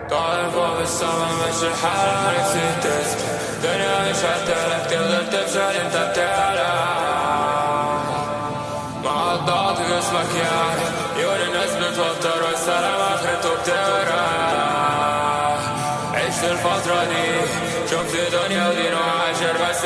طاير فوق السما ماشي حالك ستس دنيا مش هتلك تقدر تفشل انت بتعرف مع الضغط جسمك يعني عيون الناس بتوتر والسلام اخرته بتقرا عشت الفترة دي شفت دنيا ودين وعاشر بس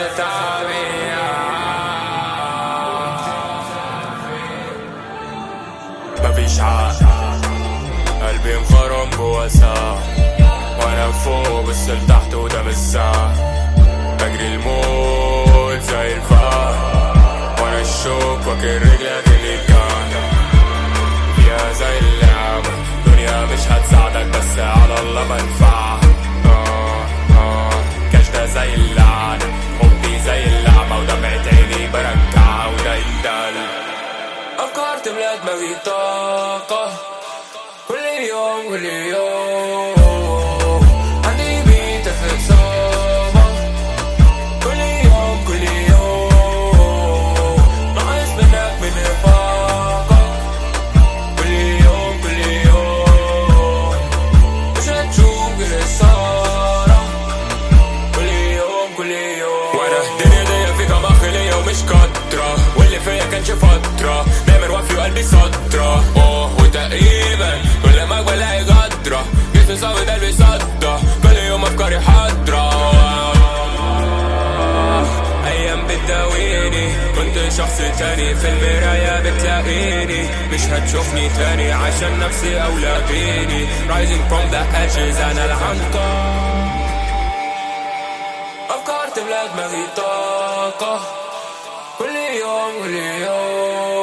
التعبير مفيش عقل قلبي مخرم جوا ساعة وانا فوق بس لتحت وده مش ساعة بجري الموت زي الفار وانا الشوك واكل رجلك اللي كان فيها زي اللعبة دنيا مش هتساعدك بس على الله منفعة آه آه كاش ده زي اللعنة حبي زي اللعبة ودمعة عيني برجعها وده يندل أفكار تملى دماغي طاقة كل يوم كل يوم عندي بيت في إصابة كل يوم كل يوم ناقص منك من إفاقة كل يوم كل يوم مش هتشوف غير السهرة كل يوم كل يوم وانا الدنيا دي فيك مخلية ومش كترة واللي فيا كانش فترة دايما وافي وقلبي سطرة اوه وتقريبا كل ما بلاقي قدرة جسمي صابت قلبي صدى كل يوم افكاري حاضرة ايام بتداويني كنت شخص تاني في المراية بتلاقيني مش هتشوفني تاني عشان نفسي اولى بيني rising from the ashes انا العنقر افكار تملى دماغي طاقة كل يوم كل يوم